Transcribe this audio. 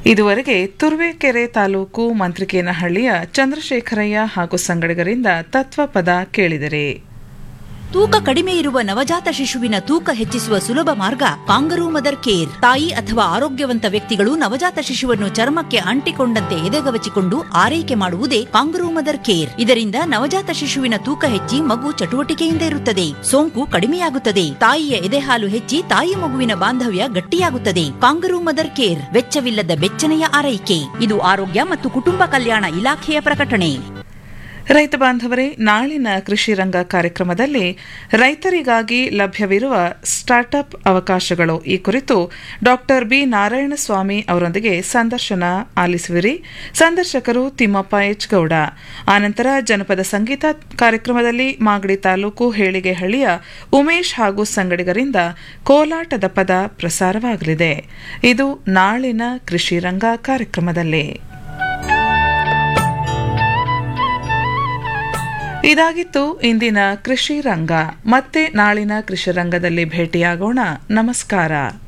ಇದುವರೆಗೆ ತುರುವೇಕೆರೆ ತಾಲೂಕು ಮಂತ್ರಿಕೇನಹಳ್ಳಿಯ ಚಂದ್ರಶೇಖರಯ್ಯ ಹಾಗೂ ಸಂಗಡಿಗರಿಂದ ತತ್ವಪದ ಕೇಳಿದರೆ ತೂಕ ಕಡಿಮೆ ಇರುವ ನವಜಾತ ಶಿಶುವಿನ ತೂಕ ಹೆಚ್ಚಿಸುವ ಸುಲಭ ಮಾರ್ಗ ಕಾಂಗರೂ ಮದರ್ ಕೇರ್ ತಾಯಿ ಅಥವಾ ಆರೋಗ್ಯವಂತ ವ್ಯಕ್ತಿಗಳು ನವಜಾತ ಶಿಶುವನ್ನು ಚರ್ಮಕ್ಕೆ ಅಂಟಿಕೊಂಡಂತೆ ಎದೆಗವಚಿಕೊಂಡು ಆರೈಕೆ ಮಾಡುವುದೇ ಕಾಂಗರೂ ಮದರ್ ಕೇರ್ ಇದರಿಂದ ನವಜಾತ ಶಿಶುವಿನ ತೂಕ ಹೆಚ್ಚಿ ಮಗು ಚಟುವಟಿಕೆಯಿಂದ ಇರುತ್ತದೆ ಸೋಂಕು ಕಡಿಮೆಯಾಗುತ್ತದೆ ತಾಯಿಯ ಎದೆಹಾಲು ಹೆಚ್ಚಿ ತಾಯಿ ಮಗುವಿನ ಬಾಂಧವ್ಯ ಗಟ್ಟಿಯಾಗುತ್ತದೆ ಕಾಂಗರೂ ಮದರ್ ಕೇರ್ ವೆಚ್ಚವಿಲ್ಲದ ಬೆಚ್ಚನೆಯ ಆರೈಕೆ ಇದು ಆರೋಗ್ಯ ಮತ್ತು ಕುಟುಂಬ ಕಲ್ಯಾಣ ಇಲಾಖೆಯ ಪ್ರಕಟಣೆ ರೈತ ಬಾಂಧವರೇ ನಾಳಿನ ಕೃಷಿ ರಂಗ ಕಾರ್ಯಕ್ರಮದಲ್ಲಿ ರೈತರಿಗಾಗಿ ಲಭ್ಯವಿರುವ ಸ್ಟಾರ್ಟ್ಅಪ್ ಅವಕಾಶಗಳು ಈ ಕುರಿತು ಡಾಕ್ಟರ್ ಬಿ ನಾರಾಯಣಸ್ವಾಮಿ ಅವರೊಂದಿಗೆ ಸಂದರ್ಶನ ಆಲಿಸುವಿರಿ ಸಂದರ್ಶಕರು ತಿಮ್ಮಪ್ಪ ಎಚ್ ಗೌಡ ಆನಂತರ ಜನಪದ ಸಂಗೀತ ಕಾರ್ಯಕ್ರಮದಲ್ಲಿ ಮಾಗಡಿ ತಾಲೂಕು ಹೇಳಿಗೆಹಳ್ಳಿಯ ಉಮೇಶ್ ಹಾಗೂ ಸಂಗಡಿಗರಿಂದ ಕೋಲಾಟದ ಪದ ಪ್ರಸಾರವಾಗಲಿದೆ ಇದು ನಾಳಿನ ಕೃಷಿ ರಂಗ ಕಾರ್ಯಕ್ರಮದಲ್ಲಿ ಇದಾಗಿತ್ತು ಇಂದಿನ ಕೃಷಿ ರಂಗ ಮತ್ತೆ ನಾಳಿನ ಕೃಷಿ ರಂಗದಲ್ಲಿ ಭೇಟಿಯಾಗೋಣ ನಮಸ್ಕಾರ